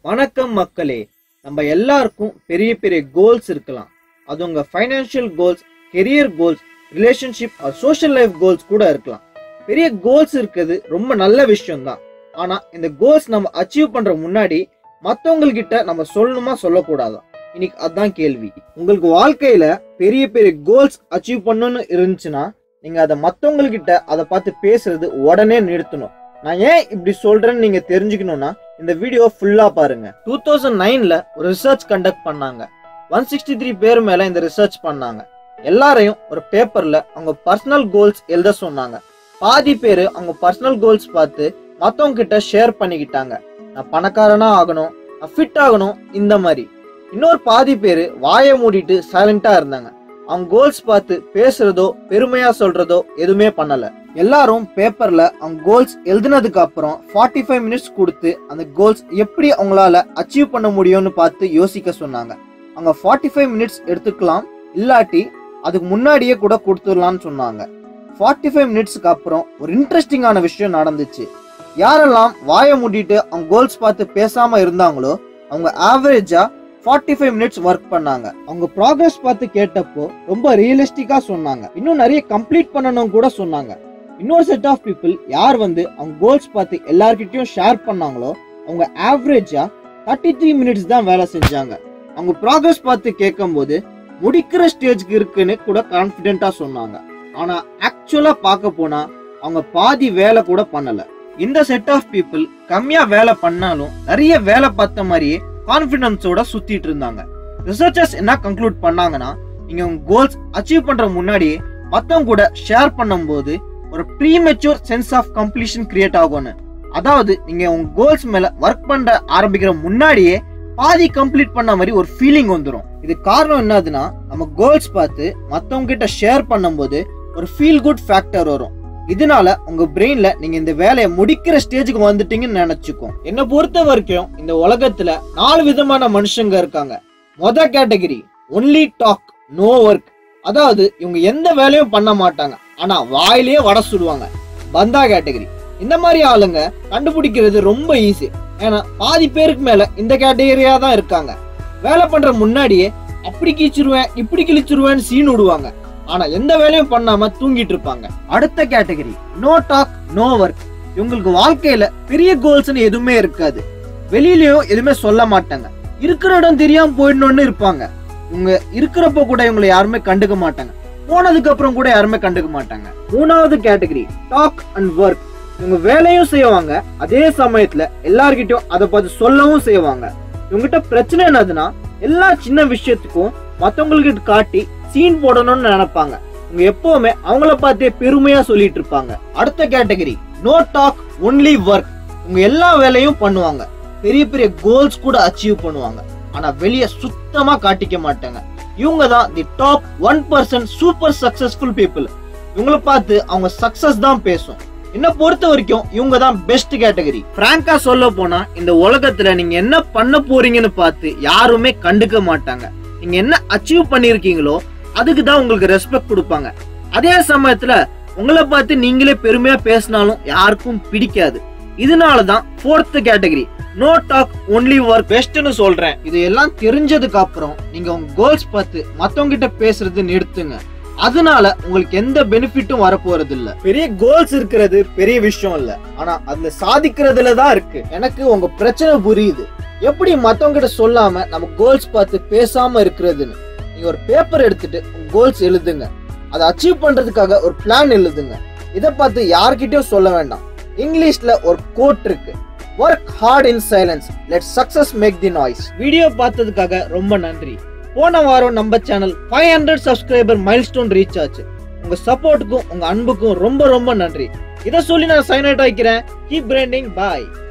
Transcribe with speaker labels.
Speaker 1: வணக்கம் மக்களே நம்ம எல்லாருக்கும் பெரிய பெரிய கோல்ஸ் இருக்கலாம் அது உங்க financial goals career goals relationship or social life goals கூட இருக்கலாம் பெரிய கோல்ஸ் இருக்கிறது ரொம்ப நல்ல விஷயம் தான் ஆனா இந்த கோல்ஸ் நம்ம அச்சீவ் பண்ற முன்னாடி மத்தவங்க கிட்ட நம்ம சொல்லணுமா சொல்லக்கூடாதா இன்னைக்கு அதான் கேள்வி உங்களுக்கு வாழ்க்கையில பெரிய பெரிய கோல்ஸ் அச்சீவ் பண்ணணும்னு இருந்துச்சுன்னா நீங்க அதை மத்தவங்க கிட்ட அதை பார்த்து பேசுறது உடனே நிறுத்தணும் நான் ஏன் இப்படி சொல்றேன்னு நீங்க தெரிஞ்சுக்கணும்னா இந்த வீடியோ ஃபுல்லா பாருங்க டூ தௌசண்ட் நைன்ல ஒரு ரிசர்ச் கண்டக்ட் பண்ணாங்க ஒன் சிக்ஸ்டி த்ரீ பேர் மேல இந்த ரிசர்ச் பண்ணாங்க எல்லாரையும் ஒரு பேப்பர்ல அவங்க பர்சனல் கோல்ஸ் எழுத சொன்னாங்க பாதி பேர் அவங்க பர்சனல் கோல்ஸ் பார்த்து மத்தவங்க கிட்ட ஷேர் பண்ணிக்கிட்டாங்க நான் பணக்காரனா ஆகணும் நான் ஃபிட் ஆகணும் இந்த மாதிரி இன்னொரு பாதி பேர் வாயை மூடிட்டு சைலண்டா இருந்தாங்க அவங்க கோல்ஸ் பார்த்து பேசுறதோ பெருமையா சொல்றதோ எதுவுமே பண்ணல எல்லாரும் பேப்பர்ல அவங்க கோல்ஸ் எழுதுனதுக்கு அப்புறம் ஃபார்ட்டி ஃபைவ் மினிட்ஸ் கொடுத்து அந்த கோல்ஸ் எப்படி அவங்களால அச்சீவ் பண்ண முடியும்னு பார்த்து யோசிக்க சொன்னாங்க அவங்க ஃபார்ட்டி ஃபைவ் மினிட்ஸ் எடுத்துக்கலாம் இல்லாட்டி அதுக்கு முன்னாடியே கூட கொடுத்துடலாம்னு சொன்னாங்க ஃபார்ட்டி ஃபைவ் மினிட்ஸ்க்கு அப்புறம் ஒரு இன்ட்ரெஸ்டிங்கான விஷயம் நடந்துச்சு யாரெல்லாம் வாயை மூடிட்டு அவங்க கோல்ஸ் பார்த்து பேசாம இருந்தாங்களோ அவங்க ஆவரேஜா ஃபார்ட்டி ஃபைவ் மினிட்ஸ் ஒர்க் பண்ணாங்க அவங்க ப்ராக்ரஸ் பார்த்து கேட்டப்போ ரொம்ப ரியலிஸ்டிக்கா சொன்னாங்க இன்னும் நிறைய கம்ப்ளீட் பண்ணணும் கூட சொன்னாங்க இன்னொரு செட் ஆஃப் பீப்புள் யார் வந்து அவங்க கோல்ஸ் பார்த்து எல்லார்கிட்டயும் ஷேர் பண்ணாங்களோ அவங்க ஆவரேஜா தேர்ட்டி த்ரீ மினிட்ஸ் தான் வேலை செஞ்சாங்க அவங்க ப்ராக்ரஸ் பார்த்து கேட்கும்போது முடிக்கிற ஸ்டேஜ்க்கு இருக்குன்னு கூட கான்ஃபிடென்ட்டா சொன்னாங்க ஆனா ஆக்சுவலா பார்க்க போனா அவங்க பாதி வேலை கூட பண்ணல இந்த செட் ஆஃப் பீப்புள் கம்மியா வேலை பண்ணாலும் நிறைய வேலை பார்த்த மாதிரியே கான்பிடன்ஸோட சுத்திட்டு இருந்தாங்க ரிசர்ச்சர்ஸ் என்ன கன்க்ளூட் பண்ணாங்கன்னா நீங்க உங்க கோல்ஸ் அச்சீவ் பண்ற முன்னாடியே மத்தவங்க கூட ஷேர் பண்ணும்போது ஒரு premature sense of completion create ஆகும்னு அதாவது நீங்க உங்க கோல்ஸ் மேல ஒர்க் பண்ண ஆரம்பிக்கிற முன்னாடியே பாதி கம்ப்ளீட் பண்ண மாதிரி ஒரு ஃபீலிங் வந்துடும் இது காரணம் என்னதுன்னா நம்ம கோல்ஸ் பார்த்து மத்தவங்க கிட்ட ஷேர் பண்ணும்போது ஒரு ஃபீல் குட் ஃபேக்டர் வரும் இதனால உங்க பிரெயின்ல நீங்க இந்த வேலையை முடிக்கிற ஸ்டேஜுக்கு வந்துட்டீங்கன்னு நினைச்சுக்கோம் என்ன பொறுத்த வரைக்கும் இந்த உலகத்துல நாலு விதமான மனுஷங்க இருக்காங்க மொத category only talk no work அதாவது இவங்க எந்த வேலையும் பண்ண மாட்டாங்க ஆனா வாயிலேயே வடை சுடுவாங்க பந்தா கேட்டகரி இந்த மாதிரி ஆளுங்க கண்டுபிடிக்கிறது ரொம்ப ஈஸி ஏன்னா பாதி பேருக்கு மேல இந்த கேட்டகரியா தான் இருக்காங்க வேலை பண்ற முன்னாடியே அப்படி கிழிச்சிருவேன் இப்படி கிழிச்சிருவேன்னு சீன் விடுவாங்க ஆனா எந்த வேலையும் பண்ணாம தூங்கிட்டு இருப்பாங்க அடுத்த category no talk no work இவங்களுக்கு வாழ்க்கையில பெரிய கோல்ஸ்னு எதுவுமே இருக்காது வெளியிலயும் எதுவுமே சொல்ல மாட்டாங்க இருக்கிற இடம் தெரியாம போயிடணும்னு இருப்பாங்க இவங்க இருக்கிறப்ப கூட இவங்களை யாருமே கண்டுக்க மாட்டாங்க போனதுக்கு அப்புறம் கூட யாருமே கண்டுக்க மாட்டாங்க மூணாவது கேட்டகரி டாக் அண்ட் ஒர்க் இவங்க வேலையும் செய்வாங்க அதே சமயத்துல எல்லார்கிட்டயும் அதை பார்த்து சொல்லவும் செய்வாங்க இவங்ககிட்ட பிரச்சனை என்னதுன்னா எல்லா சின்ன விஷயத்துக்கும் மத்தவங்களுக்கு காட்டி சீன் போடணும்னு நினைப்பாங்க இவங்க எப்பவுமே அவங்கள பார்த்தே பெருமையா சொல்லிட்டு இருப்பாங்க அடுத்த category no talk only work இவங்க எல்லா வேலையும் பண்ணுவாங்க பெரிய பெரிய கோல்ஸ் கூட அச்சீவ் பண்ணுவாங்க ஆனா வெளிய சுத்தமா காட்டிக்க மாட்டாங்க இவங்க தான் the top one percent super successful people இவங்கள பார்த்து அவங்க சக்சஸ் தான் பேசும் என்ன பொறுத்த வரைக்கும் இவங்க தான் பெஸ்ட் கேட்டகரி பிராங்கா சொல்ல போனா இந்த உலகத்துல நீங்க என்ன பண்ண போறீங்கன்னு பார்த்து யாருமே கண்டுக்க மாட்டாங்க நீங்க என்ன அச்சீவ் பண்ணிருக்கீங்களோ அதுக்கு தான் உங்களுக்கு ரெஸ்பெக்ட் கொடுப்பாங்க அதே சமயத்துல உங்களை பார்த்து நீங்களே பெருமையா பேசினாலும் யாருக்கும் பிடிக்காது இதனாலதான் fourth category no talk only work பெஸ்ட்னு சொல்றேன் இது எல்லாம் தெரிஞ்சதுக்கு அப்புறம் நீங்க உங்க கோல்ஸ் பார்த்து மத்தவங்க கிட்ட பேசுறது நிறுத்துங்க அதனால உங்களுக்கு எந்த பெனிஃபிட்டும் வரப்போறது இல்ல பெரிய கோல்ஸ் இருக்கிறது பெரிய விஷயம் இல்ல ஆனா அதுல சாதிக்கிறதுல தான் இருக்கு எனக்கு உங்க பிரச்சனை புரியுது எப்படி மத்தவங்க கிட்ட சொல்லாம நம்ம கோல்ஸ் பார்த்து பேசாம இருக்கிறதுன்னு நீங்க ஒரு பேப்பர் எடுத்துட்டு உங்க கோல்ஸ் எழுதுங்க அதை அச்சீவ் பண்றதுக்காக ஒரு பிளான் எழுதுங்க இதை பார்த்து யார்கிட்டயும் சொல்ல வேண்டாம் இங்கிலீஷ்ல ஒரு கோட் இருக்கு work hard in silence let success make the noise video பார்த்ததுக்காக ரொம்ப நன்றி போன வாரம் நம்ம channel five hundred subscriber milestone reach ஆச்சு உங்க சப்போர்ட்டுக்கும் உங்க அன்புக்கும் ரொம்ப ரொம்ப நன்றி இதை சொல்லி நான் சைன் அவுட் ஆகிக்கிறேன் கீப் பிராண்டிங் பாய்